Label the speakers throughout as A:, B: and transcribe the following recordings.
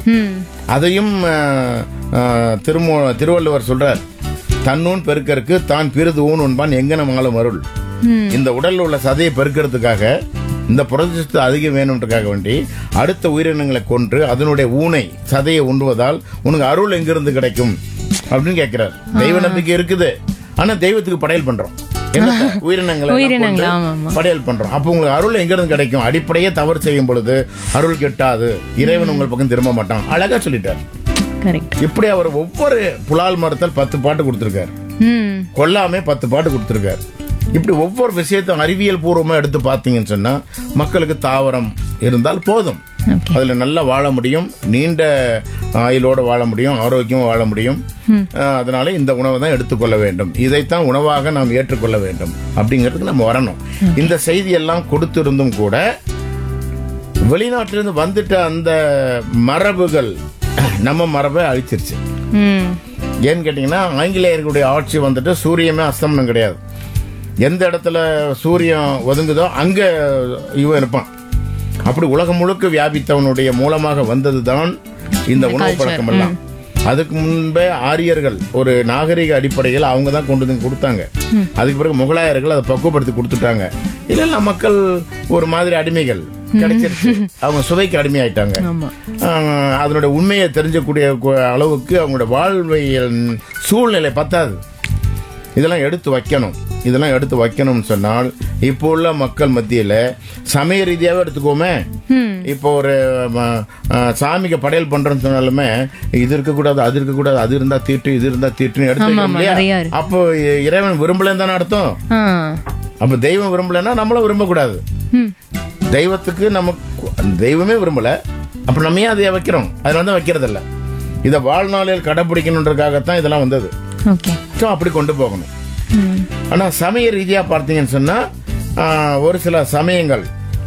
A: ம்
B: அதையும் அஹ், அஹ், திருமு திருவள்ளுவர் சொல்றார் தன்னூன் பெருக்கருக்கு தான் பிறிது ஊன் உண்பான் எங்கன மாலும் அருள் இந்த உடல்ல உள்ள சதையை பெருக்கிறதுக்காக இந்த புரதச்சத்து அதிகம் வேணுன்றதுக்காக வேண்டி அடுத்த உயிரினங்களை கொன்று அதனுடைய ஊனை சதையை உண்ணுவதால் உனக்கு அருள் எங்கிருந்து கிடைக்கும் அப்படின்னு கேட்கிறார் தெய்வ நம்பிக்கை இருக்குது ஆனா தெய்வத்துக்கு படையல் பண்றோம் என்னத்த? உயிரினங்களை எல்லாம்
A: உயிரினங்கள்,
B: கொன்று
A: ஆமா, ஆமா.
B: படையல் பண்றோம் அப்ப உங்களுக்கு அருள் எங்கிருந்து கிடைக்கும் அடிப்படையே தவறு செய்யும் பொழுது அருள் கிட்டாது இறைவன் உங்கள் பக்கம் திரும்ப மாட்டான் அழகா சொல்லிட்டார்
A: கரெக்ட்
B: இப்படி அவர் ஒவ்வொரு புலால் மரத்தில் பத்து பாட்டு கொடுத்திருக்காரு
A: ம்
B: கொல்லாமே பத்து பாட்டு கொடுத்திருக்காரு இப்படி ஒவ்வொரு விஷயத்தையும் அறிவியல் பூர்வமா எடுத்து பார்த்தீங்கன்னு சொன்னா மக்களுக்கு தாவரம் இருந்தால் போதும்
A: ஓகே
B: அதுல நல்லா வாழ முடியும் நீண்ட ஆயுளோட வாழ முடியும் ஆரோக்கியமா வாழ முடியும் அஹ், அதனால இந்த உணவை தான் எடுத்துக்கொள்ள வேண்டும் இதைத்தான் உணவாக நாம் ஏற்றுக்கொள்ள வேண்டும் அப்படிங்கிறதுக்கு நம்ம வரணும் இந்த செய்தி எல்லாம் கொடுத்திருந்தும் கூட வெளிநாட்டிலிருந்து வந்துட்ட அந்த மரபுகள் நம்ம மரபை அழிச்சிருச்சு
A: ம்
B: ஏன்னு கேட்டீங்கன்னா ஆங்கிலேயர்களுடைய ஆட்சி வந்துட்டு சூரியமே அஸ்தமனம் கிடையாது எந்த இடத்துல சூரியன் ஒதுங்குதோ அங்க இவன் இருப்பான் அப்படி உலகம் முழுக்க வியாபித்தவனுடைய மூலமாக வந்ததுதான் இந்த உணவு பழக்கம் எல்லாம் அதுக்கு முன்பே ஆரியர்கள் ஒரு நாகரிக அடிப்படையில் அவங்க தான் கொண்டு வந்து கொடுத்தாங்க அதுக்கு பிறகு முகலாயர்கள் அதை பக்குவப்படுத்தி கொடுத்துட்டாங்க இல்லைன்னா மக்கள் ஒரு மாதிரி அடிமைகள் கிடைச்சிருச்சு அவங்க சுவைக்கு அடிமையாயிட்டாங்க
A: ஆமா
B: ஆஹ் அதனுடைய உண்மையை தெரிஞ்சக்கூடிய கு- அளவுக்கு அவங்களோட வாழ்வியல் சூழ்நிலை பத்தாது இதெல்லாம் எடுத்து வைக்கணும் இதெல்லாம் எடுத்து வைக்கணும்னு சொன்னால் இப்போ உள்ள மக்கள் மத்தியில சமய ரீதியாவே எடுத்துக்கோமே இப்போ ஒரு ம, ஆஹ், சாமிக்கு படையல் பண்றோம்னு சொன்னாலுமே இது இருக்கக்கூடாது அது இருக்கக்கூடாது அது இருந்தா தீட்டு இது இருந்தா தீட்டுன்னு எடுத்து
A: ஆமா,
B: வைக்கிறோம்
A: ஆமா,
B: இல்லையா?
A: நிறைய இருக்கு.
B: அப்போ இ- இறைவன் விரும்பலன்னு தானே அர்த்தம்
A: ஆ
B: அப்ப தெய்வம் விரும்பலன்னா நம்மளும் விரும்பக்கூடாது
A: ம்
B: தெய்வத்துக்கு நமக்கு தெய்வமே விரும்பல அப்ப நம்ம ஏன் அதை வைக்கிறோம் அதனால தான் வைக்கிறது இல்ல இதை வாழ்நாளில் கடைபிடிக்கணுன்றதுக்காகத்தான் இதெல்லாம் வந்தது
A: ஓகே
B: ஸோ அப்படி கொண்டு போகணும்
A: ம்
B: ஆனா சமய ரீதியா பார்த்தீங்கன்னு சொன்னா ஆஹ், ஒரு சில சமயங்கள்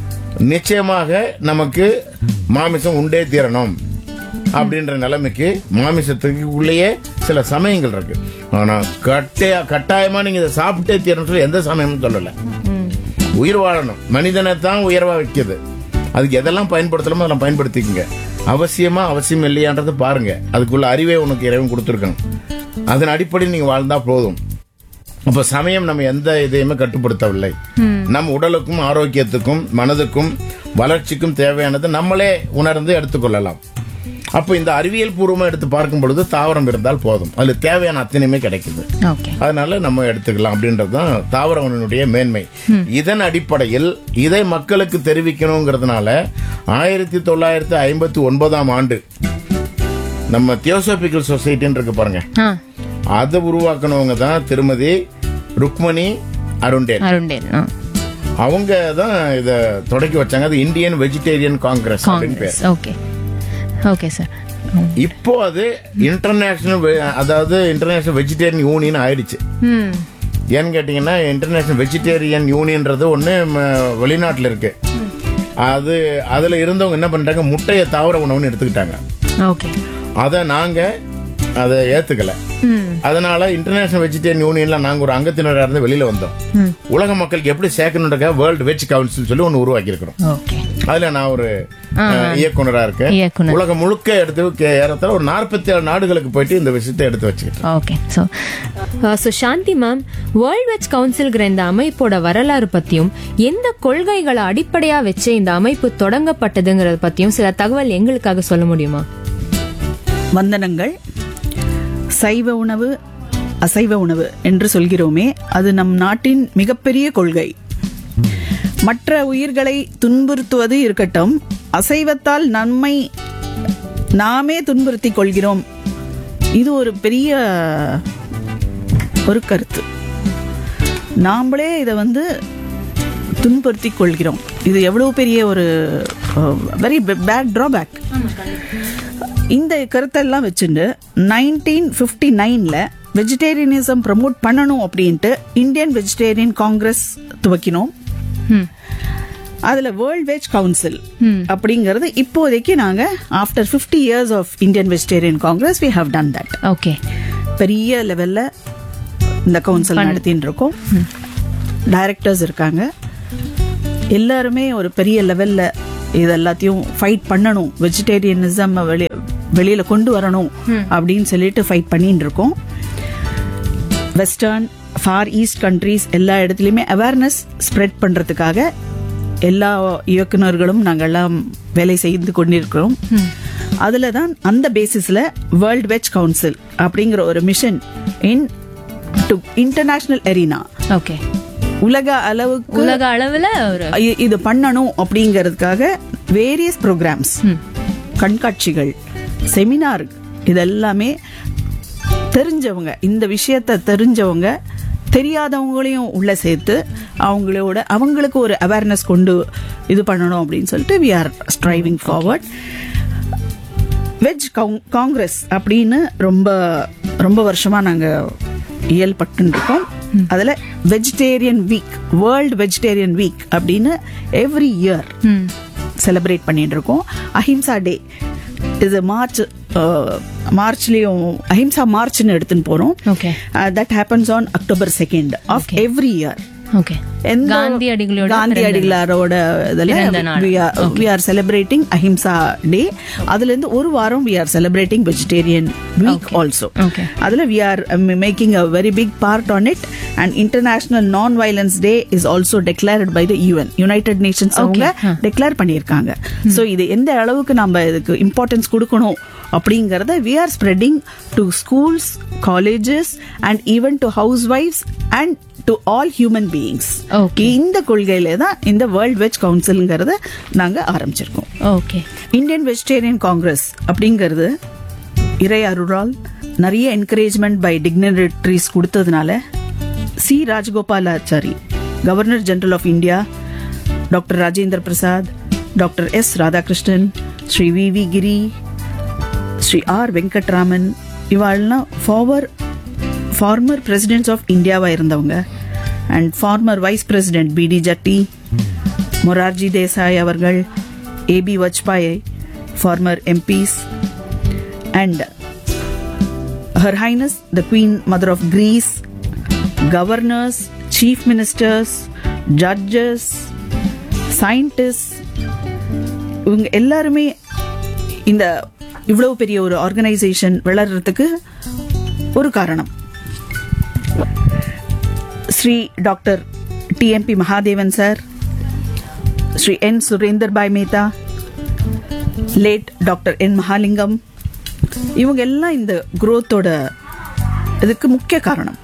B: நிச்சயமாக நமக்கு மாமிசம் உண்டே தீரணும் அப்படின்ற நிலைமைக்கு மாமிசத்துக்கு உள்ளேயே சில சமயங்கள் இருக்கு ஆனா கட்டாய கட்டாயமா நீங்க இதை சாப்பிட்டே தீரணும் சொல்லி எந்த சமயமும் சொல்லல
A: ம்
B: உயிர் வாழணும் மனிதனை தான் உயர்வா வைக்குது அதுக்கு எதெல்லாம் பயன்படுத்தணுமோ அதெல்லாம் பயன்படுத்திக்கங்க அவசியமா அவசியம் இல்லையான்றதை பாருங்க அதுக்குள்ள அறிவே உனக்கு இறைவன் கொடுத்துருக்கணும் அதன் அடிப்படையில் நீங்க வாழ்ந்தா போதும் அப்ப சமயம் நம்ம எந்த இதையுமே கட்டுப்படுத்தவில்லை நம் உடலுக்கும் ஆரோக்கியத்துக்கும் மனதுக்கும் வளர்ச்சிக்கும் தேவையானதை நம்மளே உணர்ந்து எடுத்துக்கொள்ளலாம் அப்போ இந்த அறிவியல் பூர்வமா எடுத்து பார்க்கும் பொழுது தாவரம் இருந்தால் போதும் அதுல தேவையான அத்தனையுமே கிடைக்குது
A: ஓகே
B: அதனால நம்ம எடுத்துக்கலாம் அப்படின்றது தான் தாவர உணவினுடைய மேன்மை இதன் அடிப்படையில் இதை மக்களுக்கு தெரிவிக்கணுங்கிறதுனால ஆயிரத்தி தொள்ளாயிரத்தி ஐம்பத்தி ஒன்பதாம் ஆண்டு நம்ம தியோசோபிக்கல் சொசைட்டின்னு இருக்கு பாருங்க
A: ஆ
B: அதை உருவாக்குனவங்க தான் திருமதி ருக்மணி அருண்டேல்
A: அருண்டேல் ஆ
B: அவங்க தான் இதை தொடக்கி வச்சாங்க அது இந்தியன் வெஜிடேரியன் காங்கிரஸ் அப்படின்னு பேர்
A: காங்கிரஸ் ஓகே ஓகே சார்
B: இப்போ அது இன்டர்நேஷனல் அதாவது இன்டர்நேஷனல் வெஜிடேரியன் யூனியன் ஆயிடுச்சு
A: ம்
B: ஏன்னு கேட்டிங்கன்னா இன்டர்நேஷனல் வெஜிடேரியன் யூனியன்றது ஒன்று வெளிநாட்டில் இருக்கு அது அதில் இருந்தவங்க என்ன பண்ணிட்டாங்க முட்டையை தாவர உணவுன்னு எடுத்துக்கிட்டாங்க
A: ஓகே
B: அதை நாங்கள் அதை ஏற்றுக்கல
A: ம்
B: அதனால இன்டர்நேஷனல் வெஜிடேரியன் யூனியன்ல நாங்கள் ஒரு அங்கத்தினராக இருந்து வெளியில வந்தோம்
A: ம்
B: உலக மக்களுக்கு எப்படி சேர்க்கணுன்றக்க வேர்ல்டு வெஜ் கவுன்சில் சொல்லி ஒன்று உருவாக்கி இருக்கிறோம்
A: ஓகே
B: அதுல நான் ஒரு அஹ், இயக்குனரா இருக்கேன்
A: இயக்குனர்.
B: உலகம் முழுக்க எடுத்து கே- ஏறத்தாழ ஒரு நாற்பத்தி ஏழு நாடுகளுக்கு போயிட்டு இந்த விஷயத்தை எடுத்து வச்சுக்கிட்டேன்
A: okay so
C: so Shanthi ma'am world veg கவுன்சில்ங்கிற இந்த அமைப்போட வரலாறு பத்தியும் எந்த கொள்கைகளை அடிப்படையா வச்சு இந்த அமைப்பு தொடங்கப்பட்டதுங்கிறத பத்தியும் சில தகவல் எங்களுக்காக சொல்ல முடியுமா
D: வந்தனங்கள் சைவ உணவு அசைவ உணவு என்று சொல்கிறோமே அது நம் நாட்டின் மிகப்பெரிய கொள்கை மற்ற உயிர்களை துன்புறுத்துவது இருக்கட்டும் அசைவத்தால் நம்மை நாமே துன்புறுத்திக் கொள்கிறோம் இது ஒரு பெரிய ஒரு கருத்து நாமளே இதை வந்து துன்புறுத்திக் கொள்கிறோம் இது எவ்வளவு பெரிய ஒரு வெரி பேட் ட்ராபேக் இந்த கருத்தெல்லாம் வச்சுட்டு நைன்டீன் ஃபிஃப்டி நைனில் வெஜிடேரியனிசம் ப்ரமோட் பண்ணணும் அப்படின்ட்டு இந்தியன் வெஜிடேரியன் காங்கிரஸ் துவக்கினோம்
A: ம்
D: அதில் வேர்ல்ட் வெஜ் கவுன்சில் அப்படிங்கிறது இப்போதைக்கு நாங்கள் after fifty years of Indian vegetarian congress we have done that
A: okay
D: பெரிய லெவலில் இந்த கவுன்சில் நடத்தின்னு இருக்கோம் டைரக்டர்ஸ் இருக்காங்க எல்லாருமே ஒரு பெரிய லெவலில் இது எல்லாத்தையும் ஃபைட் பண்ணணும் வெஜிடேரியனிசம் வெளி வெளியில கொண்டு வரணும் அப்படின்னு சொல்லிட்டு ஃபைட் பண்ணிட்டு இருக்கோம் வெஸ்டர்ன் ஃபார் ஈஸ்ட் கண்ட்ரீஸ் எல்லா இடத்துலையுமே அவேர்னஸ் ஸ்ப்ரெட் பண்றதுக்காக எல்லா இயக்குனர்களும் நாங்கெல்லாம் வேலை செய்து கொண்டிருக்கிறோம் அதுல தான் அந்த பேசிஸ்ல வேர்ல்ட் வெஜ் கவுன்சில் அப்படிங்கிற ஒரு mission into international arena
C: okay
D: உலக அளவுக்கு
C: உலக அளவுல ஒரு
D: இ- இது பண்ணணும் அப்படிங்கிறதுக்காக வேரியஸ் ப்ரோக்ராம்ஸ் கண்காட்சிகள் செமினார் இதெல்லாமே தெரிஞ்சவங்க இந்த விஷயத்த தெரிஞ்சவங்க தெரியாதவங்களையும் உள்ள சேர்த்து அவங்களோட அவங்களுக்கு ஒரு அவேர்னஸ் கொண்டு இது பண்ணணும் அப்படின்னு சொல்லிட்டு we are striving forward veg congress அப்படின்னு ரொம்ப ரொம்ப வருஷமா நாங்க இயல்பட்டு இருக்கோம் அதுல vegetarian week world vegetarian week அப்படின்னு எவ்ரி இயர் செலிப்ரேட் பண்ணிட்டு இருக்கோம் அஹிம்சா டே இது மார்ச் மார்ச்லயும் அஹிம்சா மார்ச்னு எடுத்துன்னு போறோம்
C: Okay.
D: That happens on October second of every year
C: okay காந்தியடிகளோட
D: காந்தியடிகளாரோட
C: பிறந்த நாள்.
D: We are celebrating ahimsa day அதுல இருந்து ஒரு வாரம் we are celebrating vegetarian week also
C: Okay.
D: அதுல we are making a very big part on it and international non violence day is also declared by the UN united nations அவங்க declare பண்ணியிருக்காங்க so இது எந்த அளவுக்கு நம்ம இதுக்கு importance கொடுக்கணும் அப்படிங்கறத we R spreading to schools colleges and even to ஹவுஸ் ஒய்ஃப்ஸ் and to all human beings
C: Okay.
D: இந்த கொள்கையில தான் இந்த வேர்ல்ட் வெஜ் கவுன்சில்ங்கிறத நாங்க ஆரம்பிச்சிருக்கோம்
C: ஓகே
D: இந்தியன் வெஜிடேரியன் காங்கிரஸ் அப்படிங்கிறது இறை அருளால் நிறைய என்கரேஜ்மெண்ட் பை டிக்னரிட்டரிஸ் கொடுத்ததுனால C Rajagopalachari governor general of India doctor Rajendra Prasad doctor S Radhakrishnan Shri V V Giri Shri R Venkataraman இவாள்லாம் ஃபார்வர் ஃபார்மர் பிரசிடென்ட்ஸ் ஆஃப் இந்தியாவா இருந்தவங்க அண்ட் ஃபார்மர் வைஸ் பிரசிடென்ட் பிடி ஜட்டி மொரார்ஜி தேசாய் அவர்கள் A B Vajpayee former MPs and her highness the queen mother of Greece governors chief ministers judges scientist இவங்க எல்லாருமே இந்த இவ்வளவு பெரிய ஒரு ஆர்கனைசேஷன் வளர்றதுக்கு ஒரு காரணம் Shri doctor T M P Mahadevan sir Shri N Surender Bhai Mehta late doctor N Mahalingam இவங்க எல்லாம் இந்த குரோத்தோட இதுக்கு முக்கிய காரணம்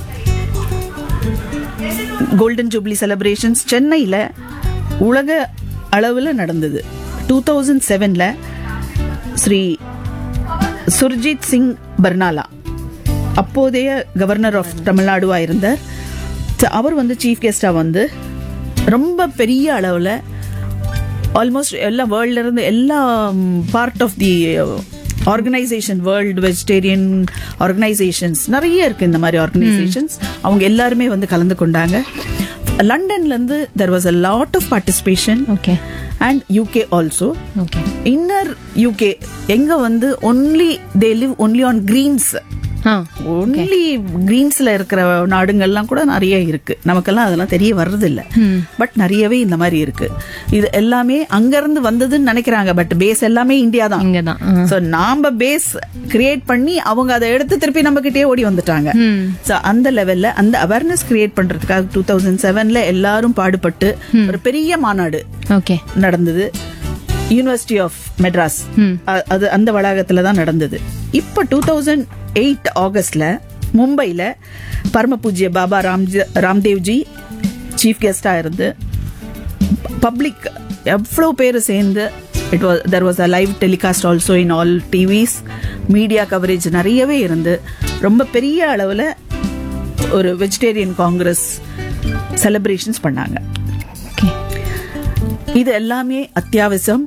D: கோல்டன் ஜூப்ளி செலிப்ரேஷன்ஸ் சென்னையில உலக அளவில் நடந்தது டூ தௌசண்ட் செவன்ல ஸ்ரீ சுர்ஜித் சிங் பர்னாலா அப்போதைய கவர்னர் ஆஃப் தமிழ்நாடுவா இருந்தார் ச- அவர் வந்து சீஃப் கெஸ்டா வந்து ரொம்ப பெரிய அளவில் ஆல்மோஸ்ட் எல்லா வேர்ல்ட்ல இருந்து எல்லா part of the organisation world vegetarian organisations நிறைய இருக்கு இந்த மாதிரி ஆர்கனைசேஷன்ஸ் அவங்க எல்லாருமே வந்து கலந்து கொண்டாங்க லண்டன்ல இருந்து there was a lot of participation
C: okay
D: and UK also
C: okay
D: inner UK எங்க வந்து only they live only on greens
C: ah
D: only கிரீன்ஸ்ல இருக்கிற நாடுங்கள்லாம் கூட நிறைய இருக்கு நமக்கெல்லாம் அதெல்லாம் தெரிய வர்றது இல்ல பட் நிறையவே இந்த மாதிரி இருக்கு இது எல்லாமே அங்க இருந்து வந்ததுன்னு நினைக்கிறாங்க பட் பேஸ் எல்லாமே இந்தியா தான்
C: இங்கதான் ஆ.
D: சோ நாம பேஸ் கிரியேட் பண்ணி அவங்க அதை எடுத்து திருப்பி நம்ம கிட்டே ஓடி வந்துட்டாங்க சோ அந்த லெவல்ல அந்த அவேர்னஸ் கிரியேட் பண்றதுக்காக டூ தௌசண்ட் செவன்ல எல்லாரும் பாடுபட்டு ஒரு பெரிய மாநாடு
C: ஓகே
D: நடந்தது யூனிவர்சிட்டி ஆஃப் மெட்ராஸ் அ- அது அந்த வளாகத்துல தான் நடந்தது இப்போ டூ தௌசண்ட் எயிட் ஆகஸ்ட்ல மும்பைல பரம பூஜ்ய பாபா ராம்ஜி ராம்தேவ்ஜி சீஃப் கெஸ்டா இருந்து பப்ளிக் எவ்வளோ பேர் சேர்ந்து it was there was a live telecast also in all TVs media coverage நிறையவே இருந்து ரொம்ப பெரிய அளவில் ஒரு வெஜிடேரியன் காங்கிரஸ் செலிப்ரேஷன்ஸ் பண்ணாங்க
C: ஓகே
D: இது எல்லாமே அத்தியாவசியம்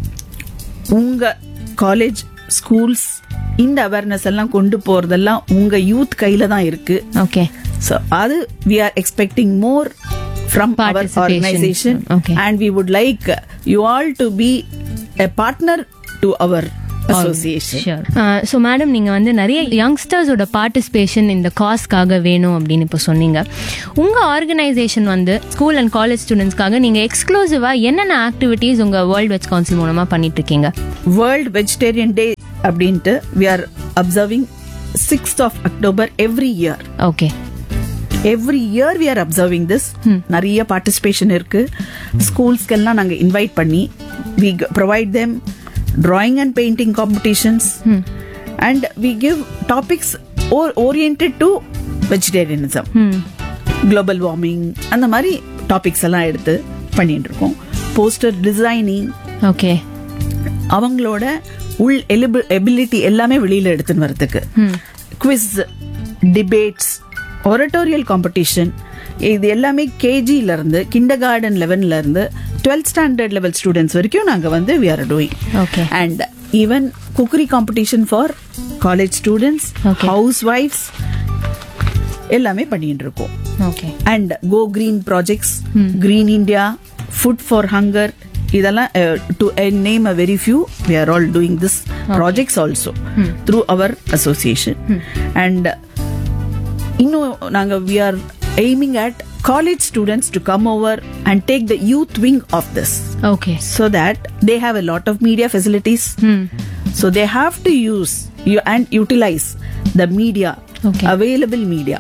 D: உங்க காலேஜ் ஸ்கூல்ஸ் இந்த அவேர்னஸ் எல்லாம் கொண்டு போறதெல்லாம் உங்க யூத் கையில தான் இருக்கு
C: ஓகே
D: ஸோ அது we are expecting more from our
C: Participation.
D: Organisation
C: Okay.
D: And we would like you all to be a partner to our association
C: sure so madam நீங்கள் வந்து நிறைய யங்ஸ்டர்ஸோட பார்ட்டிசிபேஷன் இந்த காஸ்க்காக வேணும் அப்படின்னு இப்போ சொன்னீங்க உங்கள் ஆர்கனைசேஷன் வந்து ஸ்கூல் அண்ட் காலேஜ் ஸ்டூடெண்ட்ஸ்க்காக நீங்கள் எக்ஸ்க்ளூசிவாக என்னென்ன ஆக்டிவிட்டீஸ் உங்கள் வேர்ல்ட் வெஜ் கவுன்சில் மூலமாக பண்ணிட்டு இருக்கீங்க
D: வேர்ல்ட் வெஜிடேரியன் டே அப்படின்ட்டு we are observing sixth of October every year
C: okay
D: every year we are observing this நிறைய பார்ட்டிசிபேஷன் இருக்கு ஸ்கூல்ஸ்க்கெல்லாம் நாங்கள் இன்வைட் பண்ணி we provide them drawing and painting competitions and we give topics orient to vegetarianism global warming அந்த மாதிரி topics எல்லாம் எடுத்து பண்ணிட்டு இருக்கோம் போஸ்டர் டிசைனிங்
C: ஓகே
D: அவங்களோட உள் எபிலிட்டி எல்லாமே வெளியில எடுத்துன்னு வரதுக்கு குவிஸ் டிபேட்ஸ் ஒரட்டோரியல் காம்படிஷன் இது எல்லாமே கேஜில இருந்து கிண்டர் கார்டன் லெவன்ல இருந்து டுவெல்த் ஸ்டாண்டர்ட் லெவல் ஸ்டூடெண்ட்ஸ் வரைக்கும் நாங்க வந்து we are doing
C: Okay.
D: And even cookery competition for college students
C: Okay.
D: ஹவுஸ் ஒய்ஃப்ஸ் எல்லாமே பண்ணிட்டு இருக்கோம்
C: okay
D: and go green projects green India food for hunger இதெல்லாம் to name a very few we are all doing this projects also through our association and இன்னும் நாங்கள் we are aiming at college students to come over and take the youth wing of this
C: okay
D: so that they have a lot of media facilities. So they have to use you and utilize the media,
C: Okay.
D: available media,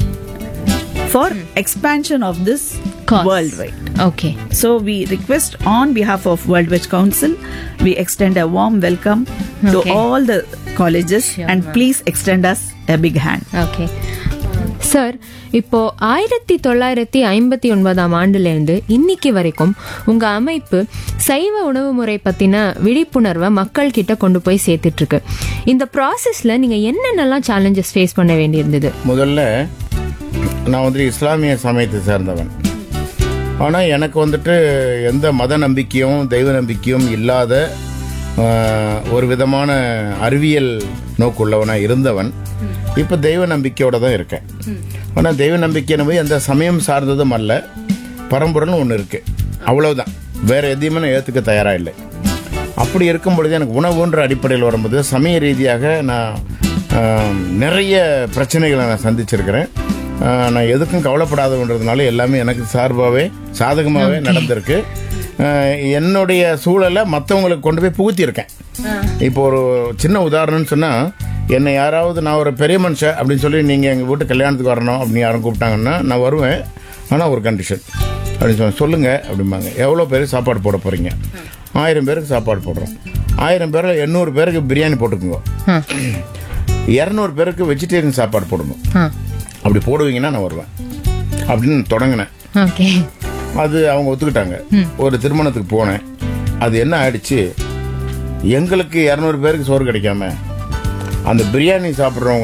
D: for expansion of this
C: Cause.
D: worldwide.
C: Okay
D: So we request on behalf of World Witch Council, we extend a warm welcome to
C: Okay.
D: all the colleges
C: Sure,
D: and
C: ma'am.
D: please extend us a big hand.
C: Okay sir இப்போ ஆயிரத்தி தொள்ளாயிரத்தி ஐம்பத்தி ஒன்பதாம் ஆண்டுலேருந்து இன்னைக்கு வரைக்கும் உங்க அமைப்பு சைவ உணவு முறை பத்தின விழிப்புணர்வை மக்கள் கிட்ட கொண்டு போய் சேர்த்துட்டு இருக்கு இந்த ப்ராசஸ்ல நீங்க என்னென்னலாம் சேலஞ்சஸ் ஃபேஸ் பண்ண வேண்டியிருந்தது
B: முதல்ல நான் வந்துட்டு இஸ்லாமிய சமயத்தை சேர்ந்தவன் ஆனால் எனக்கு வந்துட்டு எந்த மத நம்பிக்கையும் தெய்வ நம்பிக்கையும் இல்லாத ஆஹ், ஒரு விதமான அறிவியல் நோக்குள்ளவனாக இருந்தவன் இப்போ தெய்வ நம்பிக்கையோட தான் இருக்கேன் ஆனால் தெய்வ நம்பிக்கை என்பது எந்த சமயம் சார்ந்ததும் அல்ல பரம்பரைன்னு ஒன்று இருக்குது அவ்வளவுதான் வேற எதையுமே நான் ஏற்றுக்க தயாராக இல்லை அப்படி இருக்கும் பொழுது எனக்கு உணவுன்ற அடிப்படையில் வரும்போது சமய ரீதியாக நான் ஆம், நிறைய பிரச்சனைகளை நான் சந்திச்சிருக்கிறேன் ஆ, நான் எதுக்கும் கவலைப்படாதன்றதுனால எல்லாமே எனக்கு சார்பாகவே சாதகமாகவே நடந்திருக்கு ஆ, என்னுடைய சூழலை மற்றவங்களுக்கு கொண்டு போய் புகுத்தியிருக்கேன் இப்போ ஒரு சின்ன உதாரணம்னு சொன்னால் என்னை யாராவது நான் ஒரு பெரிய மனுஷன் அப்படின்னு சொல்லி நீங்கள் எங்கள் வீட்டு கல்யாணத்துக்கு வரணும் அப்படின்னு யாரும் கூப்பிட்டாங்கன்னா நான் வருவேன் ஆனால் ஒரு கண்டிஷன் அப்படின்னு சொன்ன சொல்லுங்க அப்படிம்பாங்க எவ்வளோ பேருக்கு சாப்பாடு போட போறீங்க ஆயிரம் பேருக்கு சாப்பாடு போடுறோம் ஆயிரம் பேரில் எண்ணூறு பேருக்கு பிரியாணி போட்டுக்குங்க
C: ஆ,
B: இரநூறு பேருக்கு வெஜிடேரியன் சாப்பாடு போடணும்
C: ஆ,
B: அப்படி போடுவீங்கன்னா நான் வருவேன் அப்படின்னு தொடங்கினேன்
C: ஓகே
B: அது அவங்க ஒத்துக்கிட்டாங்க ஒரு திருமணத்துக்கு போனேன் அது என்ன ஆயிடுச்சு எங்களுக்கு இரநூறு பேருக்கு சோறு கிடைக்காம அந்த பிரியாணி சாப்பிட்றவங்க